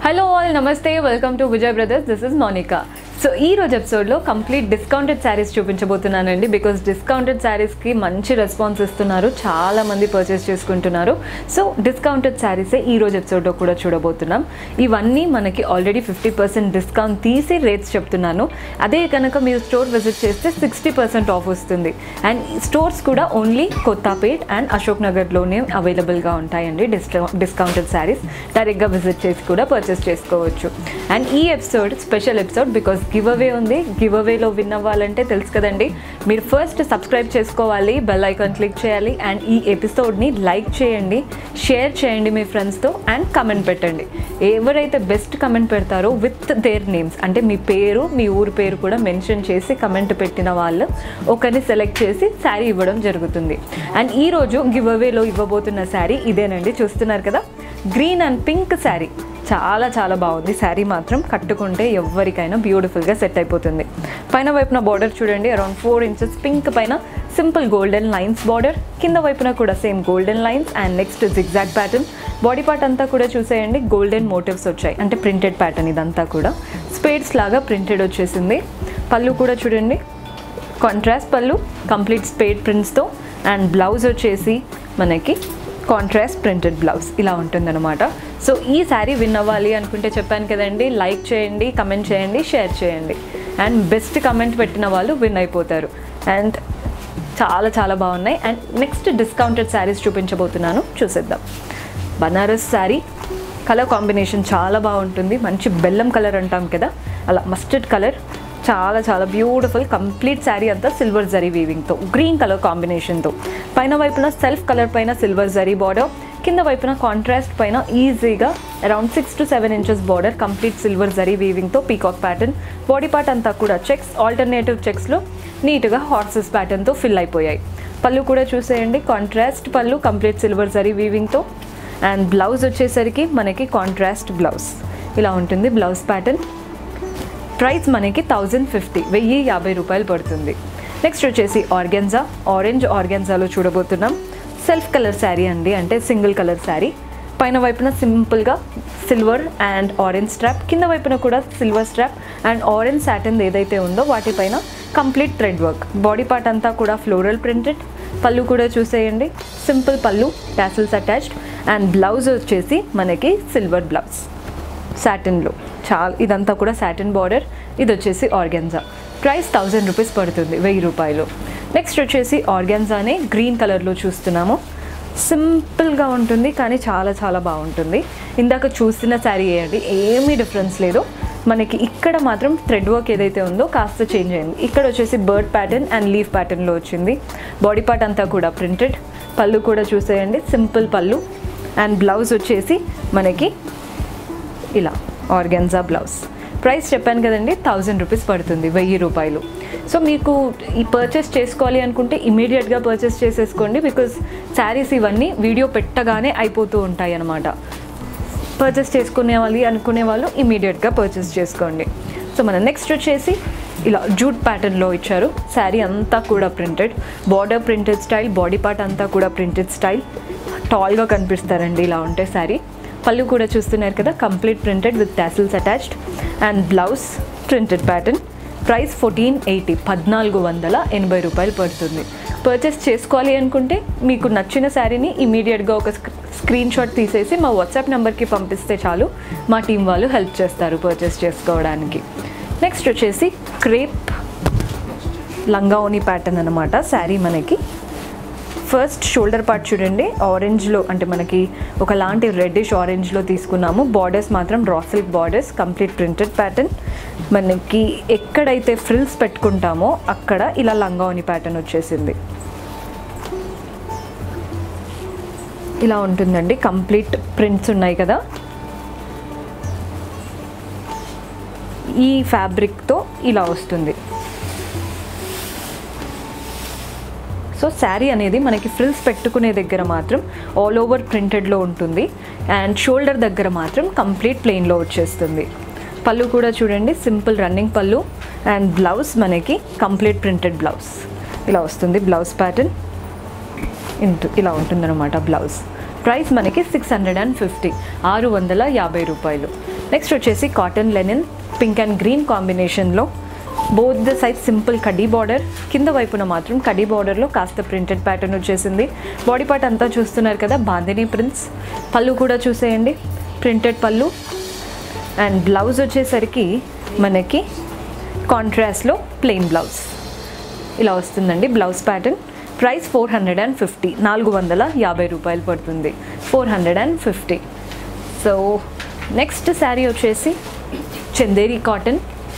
hello all నమస్తే welcome to Vijay brothers this is Monica so ఈ రోజు ఎపిసోడ్లో కంప్లీట్ డిస్కౌంటెడ్ శారీస్ చూపించబోతున్నానండి బికాస్ డిస్కౌంటెడ్ శారీస్కి మంచి రెస్పాన్స్ ఇస్తున్నారు చాలా మంది పర్చేస్ చేసుకుంటున్నారు సో డిస్కౌంటెడ్ శారీసే ఈ రోజు ఎపిసోడ్లో కూడా చూడబోతున్నాం ఇవన్నీ మనకి ఆల్రెడీ ఫిఫ్టీ పర్సెంట్ డిస్కౌంట్ తీసి రేట్స్ చెప్తున్నాను అదే కనుక మీరు స్టోర్ విజిట్ చేస్తే సిక్స్టీ పర్సెంట్ ఆఫ్ వస్తుంది అండ్ స్టోర్స్ కూడా ఓన్లీ కొత్తపేట్ అండ్ అశోక్ నగర్లోనే అవైలబుల్గా ఉంటాయండి డిస్కౌ డిస్కౌంటెడ్ శారీస్ డైరెక్ట్గా విజిట్ చేసి కూడా పర్చేస్ చేసుకోవచ్చు అండ్ ఈ episode special episode because give away ఉంది గివ్ అవేలో విన్ అవ్వాలంటే తెలుసు కదండి మీరు ఫస్ట్ సబ్స్క్రైబ్ చేసుకోవాలి బెల్ ఐకాన్ క్లిక్ చేయాలి అండ్ ఈ ఎపిసోడ్ని లైక్ చేయండి షేర్ చేయండి మీ ఫ్రెండ్స్తో అండ్ కమెంట్ పెట్టండి ఎవరైతే బెస్ట్ కమెంట్ పెడతారో విత్ దేర్ నేమ్స్ అంటే మీ పేరు మీ ఊరి పేరు కూడా మెన్షన్ చేసి కమెంట్ పెట్టిన వాళ్ళు ఒకరిని సెలెక్ట్ చేసి శారీ ఇవ్వడం జరుగుతుంది అండ్ ఈరోజు గివ్ అవేలో ఇవ్వబోతున్న శారీ ఇదేనండి చూస్తున్నారు కదా గ్రీన్ అండ్ పింక్ శారీ చాలా చాలా బాగుంది శారీ మాత్రం కట్టుకుంటే ఎవరికైనా బ్యూటిఫుల్గా సెట్ అయిపోతుంది పైన వైపున బార్డర్ చూడండి అరౌండ్ ఫోర్ ఇంచెస్ పింక్ పైన సింపుల్ గోల్డెన్ లైన్స్ బార్డర్ కింద వైపున కూడా same golden lines and next zigzag pattern body part అంతా కూడా చూసేయండి గోల్డెన్ మోటివ్స్ వచ్చాయి అంటే ప్రింటెడ్ ప్యాటర్న్ ఇదంతా కూడా స్పేడ్స్ లాగా ప్రింటెడ్ వచ్చేసింది పళ్ళు కూడా చూడండి కాంట్రాస్ట్ పళ్ళు కంప్లీట్ స్పేడ్ ప్రింట్స్తో అండ్ బ్లౌజ్ వచ్చేసి మనకి కాంట్రాస్ట్ ప్రింటెడ్ బ్లౌజ్ ఇలా ఉంటుందన్నమాట సో ఈ శారీ విన్ అవ్వాలి అనుకుంటే చెప్పాను కదండి లైక్ చేయండి కమెంట్ చేయండి షేర్ చేయండి అండ్ బెస్ట్ కమెంట్ పెట్టిన వాళ్ళు విన్ అయిపోతారు అండ్ చాలా చాలా బాగున్నాయి అండ్ నెక్స్ట్ డిస్కౌంటెడ్ శారీస్ చూపించబోతున్నాను చూసేద్దాం బనారస్ శారీ కలర్ కాంబినేషన్ చాలా బాగుంటుంది మంచి బెల్లం కలర్ అంటాం కదా అలా మస్టర్డ్ కలర్ చాలా చాలా బ్యూటిఫుల్ కంప్లీట్ శారీ అంతా సిల్వర్ జరీ వీవింగ్తో గ్రీన్ కలర్ కాంబినేషన్తో పైన వైపున సెల్ఫ్ కలర్ పైన సిల్వర్ జరీ బార్డర్ కింద వైపున కాంట్రాస్ట్ పైన ఈజీగా around six to seven inches border complete silver zari వీవింగ్తో పీకాక్ ప్యాటర్న్ బాడీ పార్ట్ అంతా కూడా చెక్స్ ఆల్టర్నేటివ్ చెక్స్లో నీట్గా హార్సెస్ ప్యాటర్న్తో ఫిల్ అయిపోయాయి పళ్ళు కూడా చూసేయండి కాంట్రాస్ట్ పళ్ళు కంప్లీట్ సిల్వర్ జరీ వీవింగ్తో అండ్ బ్లౌజ్ వచ్చేసరికి మనకి కాంట్రాస్ట్ బ్లౌజ్ ఇలా ఉంటుంది బ్లౌజ్ ప్యాటర్న్ ప్రైస్ మనకి థౌజండ్ ఫిఫ్టీ వెయ్యి యాభై రూపాయలు పడుతుంది నెక్స్ట్ వచ్చేసి ఆర్గెన్జా ఆరెంజ్ ఆర్గెన్జాలో చూడబోతున్నాం సెల్ఫ్ కలర్ శారీ అండి అంటే సింగిల్ కలర్ శారీ పైన వైపున సింపుల్గా సిల్వర్ అండ్ ఆరెంజ్ స్ట్రాప్ కింద వైపున కూడా silver strap and orange satin ఏదైతే ఉందో వాటిపైన complete thread work body part అంతా కూడా ఫ్లోరల్ ప్రింటెడ్ పళ్ళు కూడా చూసేయండి సింపుల్ పళ్ళు టాసిల్స్ అటాచ్డ్ అండ్ బ్లౌజ్ వచ్చేసి మనకి సిల్వర్ బ్లౌజ్ సాటిన్లో చాలా ఇదంతా కూడా సాటిన్ బార్డర్ ఇది వచ్చేసి ఆర్గాన్జా ప్రైస్ థౌజండ్ రూపీస్ పడుతుంది వెయ్యి రూపాయలు నెక్స్ట్ వచ్చేసి ఆర్గాన్జానే గ్రీన్ కలర్లో చూస్తున్నాము సింపుల్గా ఉంటుంది కానీ చాలా చాలా బాగుంటుంది ఇందాక చూసిన శారీ వేయండి ఏమీ డిఫరెన్స్ లేదు మనకి ఇక్కడ మాత్రం థ్రెడ్ వర్క్ ఏదైతే ఉందో కాస్త చేంజ్ అయింది ఇక్కడ వచ్చేసి బర్డ్ ప్యాటర్న్ అండ్ లీఫ్ ప్యాటర్న్లో వచ్చింది బాడీ పార్ట్ అంతా కూడా ప్రింటెడ్ పళ్ళు కూడా చూసేయండి సింపుల్ పళ్ళు అండ్ బ్లౌజ్ వచ్చేసి మనకి ఇలా ఆర్గెన్జా బ్లౌజ్ ప్రైస్ చెప్పాను కదండి థౌజండ్ రూపీస్ పడుతుంది వెయ్యి రూపాయలు సో మీకు ఈ పర్చేస్ చేసుకోవాలి అనుకుంటే ఇమీడియట్గా పర్చేస్ చేసేసుకోండి బికాజ్ శారీస్ ఇవన్నీ వీడియో పెట్టగానే అయిపోతూ ఉంటాయి అన్నమాట పర్చేస్ చేసుకునే వాళ్ళు అనుకునే వాళ్ళు ఇమీడియట్గా పర్చేస్ చేసుకోండి సో మన నెక్స్ట్ వచ్చేసి ఇలా జూట్ ప్యాటర్న్లో ఇచ్చారు శారీ అంతా కూడా printed border printed style body part అంతా కూడా ప్రింటెడ్ స్టైల్ టాల్గా కనిపిస్తారండి ఇలా ఉంటే శారీ పళ్ళు కూడా చూస్తున్నారు కదా complete printed with tassels attached and blouse printed pattern price fourteen eighty పద్నాలుగు వందల ఎనభై రూపాయలు పడుతుంది పర్చేస్ చేసుకోవాలి అనుకుంటే మీకు నచ్చిన శారీని ఇమీడియట్గా ఒక స్క్రీన్ షాట్ తీసేసి మా వాట్సాప్ నెంబర్కి పంపిస్తే చాలు మా టీం వాళ్ళు హెల్ప్ చేస్తారు పర్చేస్ చేసుకోవడానికి నెక్స్ట్ వచ్చేసి క్రేప్ లంగాఓని ప్యాటర్న్ అనమాట శారీ మనకి ఫస్ట్ షోల్డర్ పార్ట్ చూడండి ఆరెంజ్లో అంటే మనకి ఒకలాంటి రెడ్డిష్ ఆరెంజ్లో తీసుకున్నాము బార్డర్స్ మాత్రం raw silk borders complete printed pattern మనకి ఎక్కడైతే ఫ్రిల్స్ పెట్టుకుంటామో అక్కడ ఇలా లంగావని ప్యాటర్న్ వచ్చేసింది ఇలా ఉంటుందండి కంప్లీట్ ప్రింట్స్ ఉన్నాయి కదా ఈ ఫ్యాబ్రిక్తో ఇలా వస్తుంది సో శారీ అనేది మనకి ఫ్రిల్స్ పెట్టుకునే దగ్గర మాత్రం ఆల్ ఓవర్ ప్రింటెడ్లో ఉంటుంది అండ్ షోల్డర్ దగ్గర మాత్రం కంప్లీట్ ప్లెయిన్లో వచ్చేస్తుంది పళ్ళు కూడా చూడండి సింపుల్ రన్నింగ్ పళ్ళు అండ్ బ్లౌజ్ మనకి కంప్లీట్ ప్రింటెడ్ బ్లౌజ్ ఇలా వస్తుంది బ్లౌజ్ ప్యాటర్న్ ఇంటు ఇలా ఉంటుందన్నమాట బ్లౌజ్ ప్రైస్ మనకి సిక్స్ హండ్రెడ్ అండ్ ఫిఫ్టీ ఆరు వందల యాభై రూపాయలు నెక్స్ట్ వచ్చేసి cotton linen pink and green కాంబినేషన్లో బోత్ ద సైడ్ సింపుల్ కడ్డీ బార్డర్ కింద వైపున మాత్రం కడ్డీ బార్డర్లో కాస్త ప్రింటెడ్ ప్యాటర్న్ వచ్చేసింది బాడీ పార్ట్ అంతా చూస్తున్నారు కదా బాందిని ప్రింట్స్ పళ్ళు కూడా చూసేయండి ప్రింటెడ్ పళ్ళు అండ్ బ్లౌజ్ వచ్చేసరికి మనకి కాంట్రాస్ట్లో ప్లెయిన్ బ్లౌజ్ ఇలా వస్తుందండి blouse pattern price four hundred and fifty నాలుగు వందల యాభై రూపాయలు పడుతుంది four hundred and fifty so next sari వచ్చేసి చందేరి కాటన్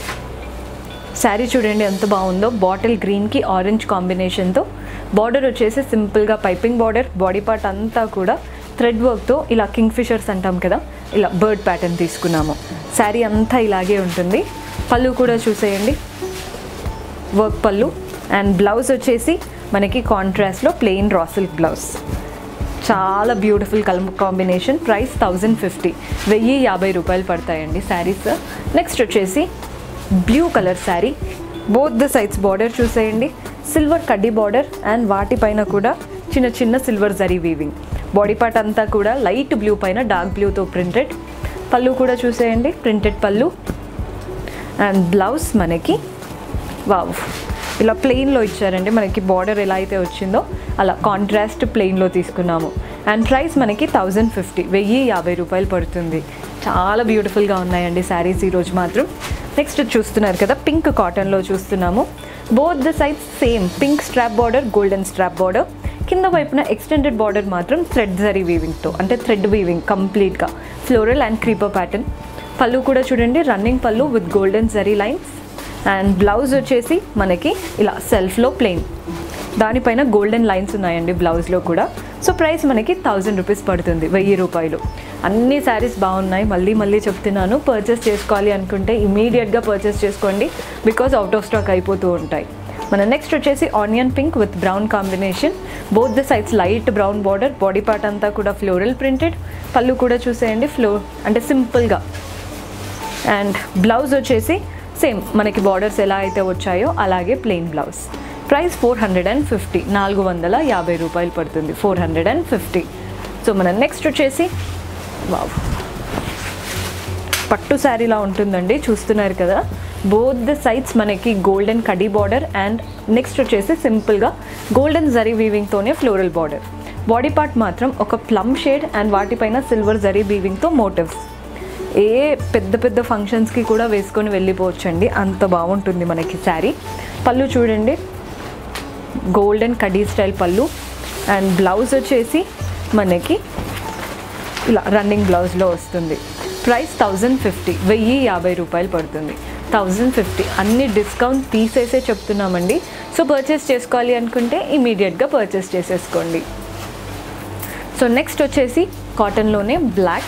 శారీ చూడండి ఎంత బాగుందో బాటిల్ గ్రీన్కి ఆరెంజ్ కాంబినేషన్తో బార్డర్ వచ్చేసి సింపుల్గా పైపింగ్ బార్డర్ బాడీ పార్ట్ అంతా కూడా థ్రెడ్ వర్క్తో ఇలా కింగ్ ఫిషర్స్ అంటాం కదా ఇలా బర్డ్ ప్యాటర్న్ తీసుకున్నాము శారీ అంతా ఇలాగే ఉంటుంది పళ్ళు కూడా చూసేయండి వర్క్ పళ్ళు అండ్ బ్లౌజ్ వచ్చేసి మనకి కాంట్రాస్ట్లో ప్లెయిన్ రా సిల్క్ బ్లౌజ్ చాలా beautiful colour combination price thousand fifty వెయ్యి యాభై రూపాయలు పడతాయండి శారీస్ నెక్స్ట్ వచ్చేసి blue colour sari both the sides border చూసేయండి సిల్వర్ కడ్డీ బార్డర్ అండ్ వాటిపైన కూడా చిన్న చిన్న silver zari weaving body part అంతా కూడా లైట్ బ్లూ పైన డార్క్ బ్లూతో ప్రింటెడ్ పళ్ళు కూడా చూసేయండి ప్రింటెడ్ పళ్ళు అండ్ బ్లౌజ్ మనకి వావ్ ఇలా ప్లెయిన్లో ఇచ్చారండి మనకి బార్డర్ ఎలా అయితే వచ్చిందో అలా కాంట్రాస్ట్ ప్లెయిన్లో తీసుకున్నాము అండ్ ప్రైస్ మనకి థౌజండ్ ఫిఫ్టీ వెయ్యి యాభై రూపాయలు పడుతుంది చాలా బ్యూటిఫుల్గా ఉన్నాయండి శారీస్ ఈరోజు మాత్రం నెక్స్ట్ చూస్తున్నారు కదా పింక్ కాటన్లో చూస్తున్నాము both the sides same pink strap border golden strap border కింద వైపున ఎక్స్టెండెడ్ బార్డర్ మాత్రం థ్రెడ్ జరీ వీవింగ్తో అంటే థ్రెడ్ వీవింగ్ కంప్లీట్గా ఫ్లోరల్ అండ్ క్రీపర్ ప్యాటర్న్ పళ్ళు కూడా చూడండి రన్నింగ్ పళ్ళు with golden zari lines and blouse వచ్చేసి మనకి ఇలా సెల్ఫ్లో ప్లెయిన్ దానిపైన గోల్డెన్ లైన్స్ ఉన్నాయండి బ్లౌజ్లో కూడా సో ప్రైస్ మనకి థౌజండ్ రూపీస్ పడుతుంది వెయ్యి రూపాయలు అన్ని శారీస్ బాగున్నాయి మళ్ళీ మళ్ళీ చెప్తున్నాను పర్చేస్ చేసుకోవాలి అనుకుంటే ఇమీడియట్గా పర్చేస్ చేసుకోండి బికాజ్ అవుట్ ఆఫ్ స్టాక్ అయిపోతూ ఉంటాయి మన నెక్స్ట్ వచ్చేసి onion pink with brown combination both the sides light brown border body part అంతా కూడా ఫ్లోరల్ ప్రింటెడ్ పళ్ళు కూడా చూసేయండి ఫ్లో అంటే సింపుల్గా అండ్ బ్లౌజ్ వచ్చేసి సేమ్ మనకి బార్డర్స్ ఎలా అయితే వచ్చాయో అలాగే plain blouse price four hundred and fifty నాలుగు వందల యాభై రూపాయలు పడుతుంది four hundred and fifty so మన నెక్స్ట్ వచ్చేసి వావ్ పట్టు శారీలా ఉంటుందండి చూస్తున్నారు కదా బోత్ ద సైడ్స్ మనకి గోల్డెన్ కడీ బార్డర్ అండ్ నెక్స్ట్ వచ్చేసి సింపుల్గా గోల్డెన్ జరీ వీవింగ్తోనే ఫ్లోరల్ బార్డర్ బాడీ పార్ట్ మాత్రం ఒక ప్లమ్ షేడ్ అండ్ వాటిపైన సిల్వర్ జరీ వీవింగ్తో మోటివ్స్ ఏ పెద్ద పెద్ద ఫంక్షన్స్కి కూడా వేసుకొని వెళ్ళిపోవచ్చండి అంత బాగుంటుంది మనకి శారీ పళ్ళు చూడండి గోల్డెన్ కడీ స్టైల్ పళ్ళు అండ్ బ్లౌజ్ వచ్చేసి మనకి ఇలా రన్నింగ్ బ్లౌజ్లో వస్తుంది ప్రైస్ థౌజండ్ ఫిఫ్టీ వెయ్యి యాభై రూపాయలు పడుతుంది థౌజండ్ ఫిఫ్టీ అన్ని డిస్కౌంట్ తీసేసే చెప్తున్నామండి సో పర్చేస్ చేసుకోవాలి అనుకుంటే ఇమీడియట్గా పర్చేస్ చేసేసుకోండి సో నెక్స్ట్ వచ్చేసి కాటన్లోనే బ్లాక్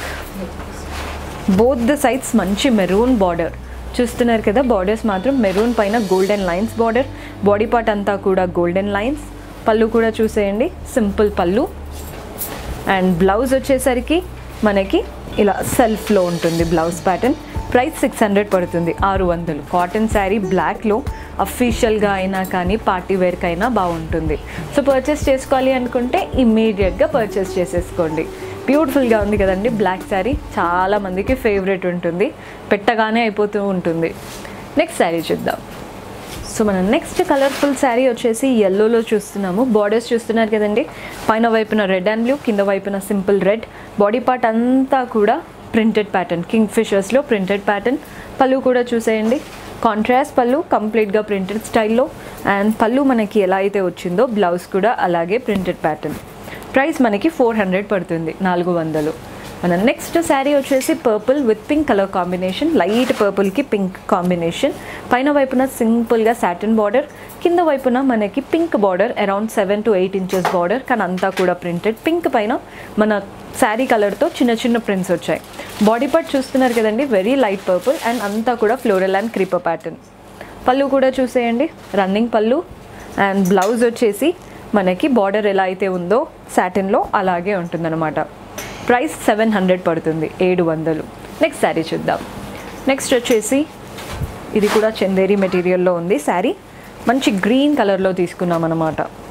బోత్ ద సైడ్స్ మంచి మెరూన్ బార్డర్ చూస్తున్నారు కదా బార్డర్స్ మాత్రం మెరూన్ పైన golden lines border body part అంతా కూడా గోల్డెన్ లైన్స్ పళ్ళు కూడా చూసేయండి సింపుల్ పళ్ళు అండ్ బ్లౌజ్ వచ్చేసరికి మనకి ఇలా సెల్ఫ్లో ఉంటుంది blouse pattern price six hundred పడుతుంది ఆరు వందలు కాటన్ శారీ బ్లాక్లో అఫీషియల్గా అయినా కానీ పార్టీ వేర్కి అయినా బాగుంటుంది సో పర్చేస్ చేసుకోవాలి అనుకుంటే ఇమ్మీడియట్గా పర్చేస్ చేసేసుకోండి బ్యూటిఫుల్గా ఉంది కదండి బ్లాక్ శారీ చాలా మందికి ఫేవరెట్ ఉంటుంది పెట్టగానే అయిపోతూ ఉంటుంది నెక్స్ట్ శారీ చూద్దాం సో మనం నెక్స్ట్ కలర్ఫుల్ శారీ వచ్చేసి ఎల్లోలో చూస్తున్నాము బార్డర్స్ చూస్తున్నారు కదండి పైన వైపున రెడ్ అండ్ బ్లూ కింద వైపున సింపుల్ రెడ్ బాడీ పార్ట్ అంతా కూడా ప్రింటెడ్ ప్యాటర్న్ కింగ్ ఫిషర్స్లో ప్రింటెడ్ ప్యాటర్న్ పళ్ళు కూడా చూసేయండి కాంట్రాస్ట్ పళ్ళు కంప్లీట్గా ప్రింటెడ్ స్టైల్లో అండ్ పళ్ళు మనకి ఎలా అయితే వచ్చిందో బ్లౌజ్ కూడా అలాగే ప్రింటెడ్ ప్యాటర్న్ ప్రైస్ మనకి ఫోర్ హండ్రెడ్ పడుతుంది నాలుగు వందలు మన నెక్స్ట్ శారీ వచ్చేసి purple with pink colour combination light పర్పుల్కి పింక్ కాంబినేషన్ పైన వైపున సింపుల్గా సాటిన్ బార్డర్ కింద వైపున మనకి pink border around seven to eight inches border కానీ అంతా కూడా ప్రింటెడ్ పింక్ పైన మన శారీ కలర్తో చిన్న చిన్న ప్రింట్స్ వచ్చాయి బాడీ పార్ట్ చూస్తున్నారు కదండి వెరీ లైట్ పర్పుల్ అండ్ అంతా కూడా ఫ్లోరల్ అండ్ క్రీపర్ ప్యాటర్న్ పళ్ళు కూడా చూసేయండి రన్నింగ్ పళ్ళు అండ్ బ్లౌజ్ వచ్చేసి మనకి బార్డర్ ఎలా అయితే ఉందో సాటిన్లో అలాగే ఉంటుందన్నమాట ప్రైస్ సెవెన్ హండ్రెడ్ పడుతుంది ఏడు వందలు నెక్స్ట్ శారీ చూద్దాం నెక్స్ట్ వచ్చేసి ఇది కూడా చందేరి మెటీరియల్లో ఉంది శారీ మంచి గ్రీన్ కలర్లో తీసుకున్నాం అనమాట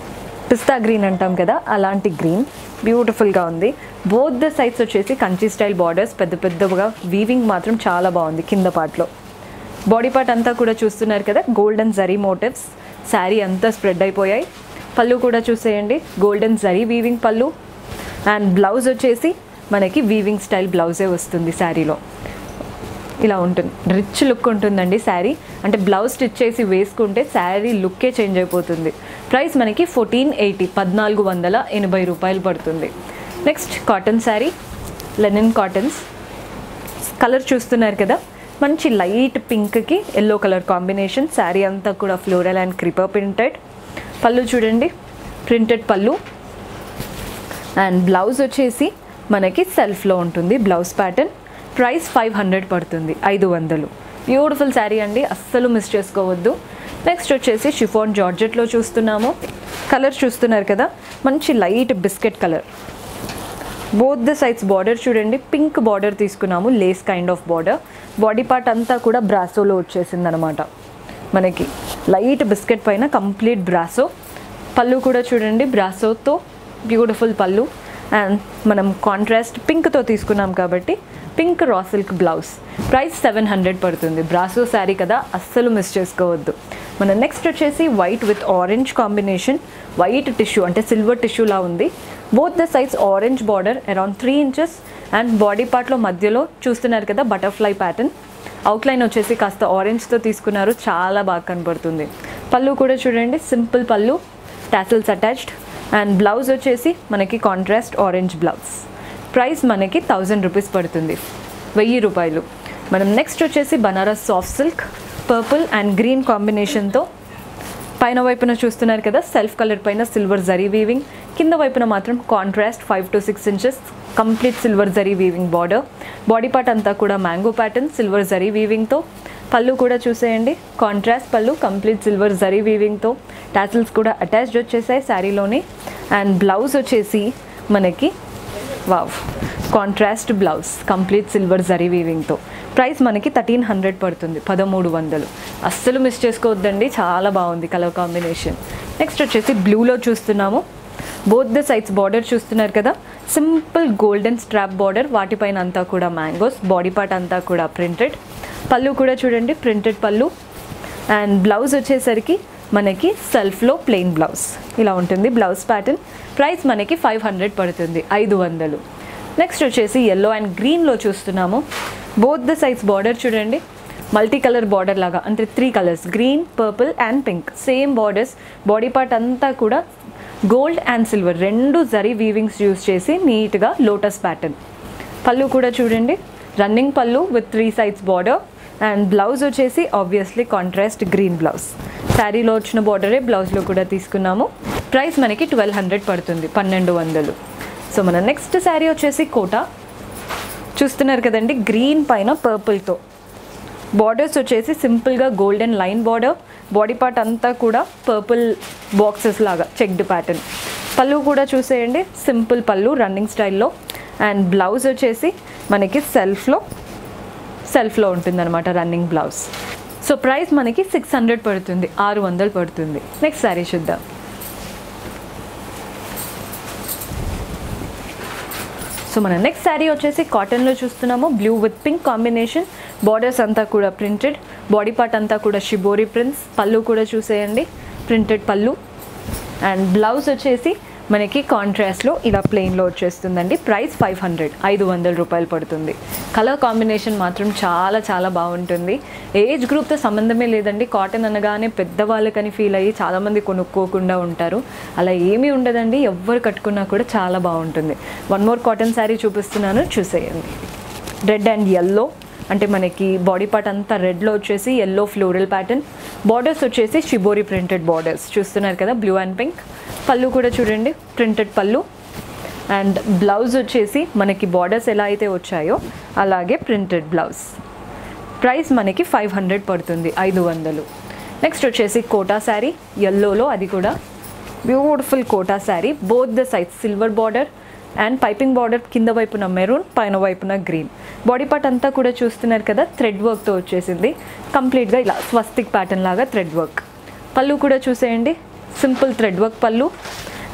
పిస్తా గ్రీన్ అంటాం కదా అలాంటి గ్రీన్ బ్యూటిఫుల్గా ఉంది బోత్ ద సైడ్స్ వచ్చేసి కంచి స్టైల్ బార్డర్స్ పెద్ద పెద్దగా వీవింగ్ మాత్రం చాలా బాగుంది కింద పార్ట్లో బాడీ పార్ట్ అంతా కూడా చూస్తున్నారు కదా గోల్డెన్ జరీ మోటివ్స్ శారీ అంతా స్ప్రెడ్ అయిపోయాయి పళ్ళు కూడా చూసేయండి గోల్డెన్ జరీ వీవింగ్ పళ్ళు అండ్ బ్లౌజ్ వచ్చేసి మనకి వీవింగ్ స్టైల్ బ్లౌజే వస్తుంది శారీలో ఇలా ఉంటుంది రిచ్ లుక్ ఉంటుందండి శారీ అంటే బ్లౌజ్ స్టిచ్ చేసి వేసుకుంటే శారీ లుక్కే చేంజ్ అయిపోతుంది ప్రైస్ మనకి ఫోర్టీన్ ఎయిటీ పద్నాలుగు వందల ఎనభై రూపాయలు పడుతుంది next cotton sari linen cottons colour చూస్తున్నారు కదా మంచి లైట్ పింక్కి ఎల్లో కలర్ కాంబినేషన్ శారీ అంతా కూడా ఫ్లోరల్ అండ్ క్రిపర్ ప్రింటెడ్ పళ్ళు చూడండి ప్రింటెడ్ పళ్ళు అండ్ బ్లౌజ్ వచ్చేసి మనకి సెల్ఫ్లో ఉంటుంది blouse pattern price five hundred పడుతుంది ఐదు వందలు బ్యూటిఫుల్ శారీ అండి అస్సలు మిస్ చేసుకోవద్దు నెక్స్ట్ వచ్చేసి షిఫాన్ జార్జెట్లో చూస్తున్నాము కలర్ చూస్తున్నారు కదా మంచి light biscuit colour both the sides border చూడండి పింక్ బార్డర్ తీసుకున్నాము lace kind of border body part అంతా కూడా బ్రాసోలో వచ్చేసింది అనమాట మనకి లైట్ బిస్కెట్ పైన కంప్లీట్ బ్రాసో పళ్ళు కూడా చూడండి బ్రాసోతో బ్యూటిఫుల్ పళ్ళు అండ్ మనం కాంట్రాస్ట్ పింక్తో తీసుకున్నాం కాబట్టి pink raw silk blouse price seven hundred పడుతుంది బ్రాసో శారీ కదా అస్సలు మిస్ చేసుకోవద్దు మన నెక్స్ట్ వచ్చేసి white with orange combination white tissue అంటే సిల్వర్ టిష్యూలా ఉంది both the sides orange border around three inches and body పార్ట్లో మధ్యలో చూస్తున్నారు కదా బటర్ఫ్లై ప్యాటర్న్ అవుట్లైన్ వచ్చేసి కాస్త ఆరెంజ్తో తీసుకున్నారు చాలా బాగా కనబడుతుంది పళ్ళు కూడా చూడండి సింపుల్ పళ్ళు టాసిల్స్ అటాచ్డ్ అండ్ బ్లౌజ్ వచ్చేసి మనకి కాంట్రాస్ట్ ఆరెంజ్ బ్లౌజ్ ప్రైస్ మనకి థౌజండ్ రూపీస్ పడుతుంది వెయ్యి రూపాయలు మనం నెక్స్ట్ వచ్చేసి Banaras soft silk purple and green కాంబినేషన్తో పైన వైపున చూస్తున్నారు కదా సెల్ఫ్ కలర్ పైన సిల్వర్ జరీ వీవింగ్ కింద వైపున మాత్రం contrast five to six inches complete silver zari weaving border body part అంతా కూడా మ్యాంగో ప్యాటర్న్ సిల్వర్ జరీ వీవింగ్తో పళ్ళు కూడా చూసేయండి కాంట్రాస్ట్ పళ్ళు కంప్లీట్ సిల్వర్ జరీ వీవింగ్తో టాసిల్స్ కూడా అటాచ్డ్ వచ్చేసాయి శారీలోని అండ్ బ్లౌజ్ వచ్చేసి మనకి wow contrast blouse complete silver zari వీవింగ్తో ప్రైస్ మనకి థర్టీన్ హండ్రెడ్ పడుతుంది పదమూడు వందలు అస్సలు మిస్ చేసుకోవద్దండి చాలా బాగుంది కలర్ కాంబినేషన్ నెక్స్ట్ వచ్చేసి బ్లూలో చూస్తున్నాము బోత్ ద సైడ్స్ బార్డర్ చూస్తున్నారు కదా సింపుల్ గోల్డెన్ స్ట్రాప్ బార్డర్ వాటిపైన అంతా కూడా మ్యాంగోస్ బాడీ పార్ట్ అంతా కూడా ప్రింటెడ్ పళ్ళు కూడా చూడండి ప్రింటెడ్ పళ్ళు అండ్ బ్లౌజ్ వచ్చేసరికి మనకి సెల్ఫ్లో ప్లెయిన్ బ్లౌజ్ ఇలా ఉంటుంది బ్లౌజ్ ప్యాటర్న్ ప్రైస్ మనకి ఫైవ్ హండ్రెడ్ పడుతుంది ఐదు వందలు నెక్స్ట్ వచ్చేసి ఎల్లో అండ్ గ్రీన్లో చూస్తున్నాము బోత్ ద సైజ్ బార్డర్ చూడండి మల్టీ కలర్ బార్డర్ లాగా అంటే three colours green purple and pink same borders body part అంతా కూడా గోల్డ్ అండ్ సిల్వర్ రెండు జరీ వీవింగ్స్ యూస్ చేసి నీట్గా లోటస్ ప్యాటర్న్ పళ్ళు కూడా చూడండి రన్నింగ్ పళ్ళు with three sides border and blouse వచ్చేసి ఆబ్వియస్లీ కాంట్రాస్ట్ గ్రీన్ బ్లౌజ్ శారీలో వచ్చిన బార్డరే బ్లౌజ్లో కూడా తీసుకున్నాము ప్రైస్ మనకి ట్వెల్వ్ హండ్రెడ్ పడుతుంది పన్నెండు వందలు సో మన నెక్స్ట్ శారీ వచ్చేసి కోటా చూస్తున్నారు కదండి గ్రీన్ పైన పర్పుల్తో బార్డర్స్ వచ్చేసి సింపుల్గా golden line border body part అంతా కూడా పర్పుల్ బాక్సెస్ లాగా చెక్డ్ ప్యాటర్న్ పళ్ళు కూడా చూసేయండి సింపుల్ పళ్ళు రన్నింగ్ స్టైల్లో అండ్ బ్లౌజ్ వచ్చేసి మనకి సెల్ఫ్లో సెల్ఫ్లో ఉంటుందన్నమాట రన్నింగ్ బ్లౌజ్ సో ప్రైస్ మనకి సిక్స్ హండ్రెడ్ పడుతుంది ఆరు వందలు పడుతుంది నెక్స్ట్ శారీ చూద్దాం సో మన నెక్స్ట్ శారీ వచ్చేసి కాటన్లో చూస్తున్నాము blue with pink combination borders అంతా కూడా ప్రింటెడ్ బాడీ పార్ట్ అంతా కూడా షిబోరి ప్రింట్స్ పళ్ళు కూడా చూసేయండి ప్రింటెడ్ పళ్ళు అండ్ బ్లౌజ్ వచ్చేసి మనకి కాంట్రాస్ట్లో ఇలా ప్లెయిన్లో వచ్చేస్తుందండి ప్రైస్ ఫైవ్ హండ్రెడ్ ఐదు వందల రూపాయలు పడుతుంది కలర్ కాంబినేషన్ మాత్రం చాలా చాలా బాగుంటుంది ఏజ్ గ్రూప్తో సంబంధమే లేదండి కాటన్ అనగానే పెద్దవాళ్ళకని ఫీల్ అయ్యి చాలామంది కొనుక్కోకుండా ఉంటారు అలా ఏమీ ఉండదండి ఎవ్వరు కట్టుకున్నా కూడా చాలా బాగుంటుంది వన్ మోర్ కాటన్ శారీ చూపిస్తున్నాను చూసేయండి రెడ్ అండ్ ఎల్లో అంటే మనకి బాడీ పార్ట్ అంతా రెడ్లో వచ్చేసి ఎల్లో ఫ్లోరల్ ప్యాటర్న్ బార్డర్స్ వచ్చేసి షిబోరి ప్రింటెడ్ బార్డర్స్ చూస్తున్నారు కదా బ్లూ అండ్ పింక్ పళ్ళు కూడా చూడండి ప్రింటెడ్ పళ్ళు అండ్ బ్లౌజ్ వచ్చేసి మనకి బార్డర్స్ ఎలా అయితే వచ్చాయో అలాగే ప్రింటెడ్ బ్లౌజ్ ప్రైస్ మనకి ఫైవ్ హండ్రెడ్ పడుతుంది ఐదు వందలు నెక్స్ట్ వచ్చేసి కోటా శారీ ఎల్లోలో అది కూడా beautiful Kota sari both the సైజ్ silver border and piping border కింద వైపున మెరూన్ పైన వైపున గ్రీన్ బాడీ పార్ట్ అంతా కూడా చూస్తున్నారు కదా థ్రెడ్ వర్క్తో వచ్చేసింది కంప్లీట్గా ఇలా స్వస్తిక్ ప్యాటర్న్ లాగా థ్రెడ్ వర్క్ పళ్ళు కూడా చూసేయండి సింపుల్ థ్రెడ్ వర్క్ పళ్ళు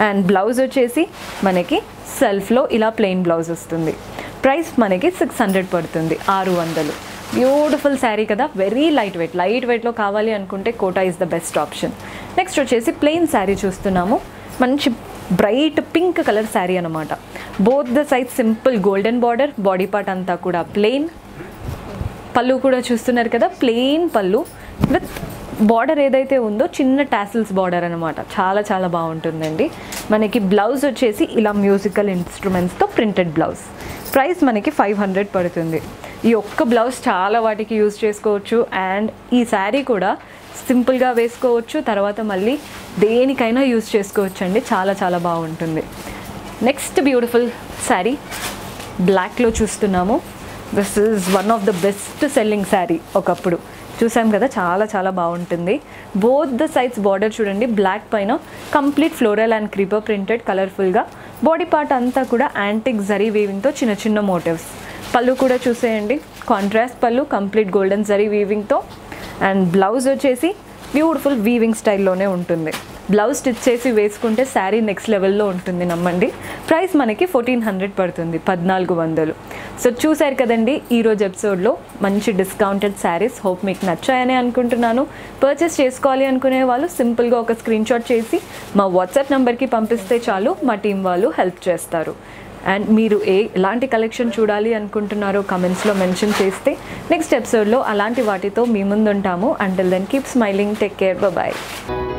అండ్ బ్లౌజ్ వచ్చేసి మనకి సెల్ఫ్లో ఇలా ప్లెయిన్ బ్లౌజ్ వస్తుంది ప్రైస్ మనకి సిక్స్ హండ్రెడ్ పడుతుంది ఆరు వందలు బ్యూటిఫుల్ శారీ కదా వెరీ లైట్ వెయిట్ లైట్ వెయిట్లో కావాలి అనుకుంటే Kota is the best option next వచ్చేసి ప్లెయిన్ శారీ చూస్తున్నాము మంచి బ్రైట్ పింక్ కలర్ శారీ అనమాట బోత్ ద సైజ్ simple golden border body part అంతా కూడా ప్లెయిన్ పళ్ళు కూడా చూస్తున్నారు కదా ప్లెయిన్ పళ్ళు విత్ బార్డర్ ఏదైతే ఉందో చిన్న టాసిల్స్ బార్డర్ అనమాట చాలా చాలా బాగుంటుందండి మనకి బ్లౌజ్ వచ్చేసి ఇలా మ్యూజికల్ ఇన్స్ట్రుమెంట్స్తో ప్రింటెడ్ బ్లౌజ్ ప్రైస్ మనకి ఫైవ్ హండ్రెడ్ పడుతుంది ఈ ఒక్క బ్లౌజ్ చాలా వాటికి యూజ్ చేసుకోవచ్చు అండ్ ఈ శారీ కూడా సింపుల్గా వేసుకోవచ్చు తర్వాత మళ్ళీ దేనికైనా యూజ్ చేసుకోవచ్చు అండి చాలా చాలా బాగుంటుంది నెక్స్ట్ బ్యూటిఫుల్ శారీ బ్లాక్లో చూస్తున్నాము this is one of the best selling sari ఒకప్పుడు చూసాం కదా చాలా చాలా బాగుంటుంది బోత్ ద సైడ్స్ బార్డర్ చూడండి బ్లాక్ పైన complete floral and creeper printed కలర్ఫుల్గా బాడీ పార్ట్ అంతా కూడా యాంటిక్ జరీ వీవింగ్తో చిన్న చిన్న మోటివ్స్ పళ్ళు కూడా చూసేయండి కాంట్రాస్ట్ పళ్ళు కంప్లీట్ గోల్డెన్ జరీ వీవింగ్తో అండ్ బ్లౌజ్ వచ్చేసి బ్యూటిఫుల్ వీవింగ్ స్టైల్లోనే ఉంటుంది బ్లౌజ్ స్టిచ్ చేసి వేసుకుంటే శారీ నెక్స్ట్ లెవెల్లో ఉంటుంది నమ్మండి ప్రైస్ మనకి ఫోర్టీన్ హండ్రెడ్ పడుతుంది పద్నాలుగు వందలు సో చూశారు కదండి ఈరోజు ఎపిసోడ్లో మంచి డిస్కౌంటెడ్ శారీస్ హోప్ మీకు నచ్చాయని అనుకుంటున్నాను పర్చేస్ చేసుకోవాలి అనుకునే వాళ్ళు సింపుల్గా ఒక స్క్రీన్ షాట్ చేసి మా వాట్సాప్ నెంబర్కి పంపిస్తే చాలు మా టీం వాళ్ళు హెల్ప్ చేస్తారు అండ్ మీరు ఏ ఎలాంటి కలెక్షన్ చూడాలి అనుకుంటున్నారో కమెంట్స్లో మెన్షన్ చేస్తే నెక్స్ట్ ఎపిసోడ్లో అలాంటి వాటితో మీ ముందు ఉంటాము until then keep smiling take care bye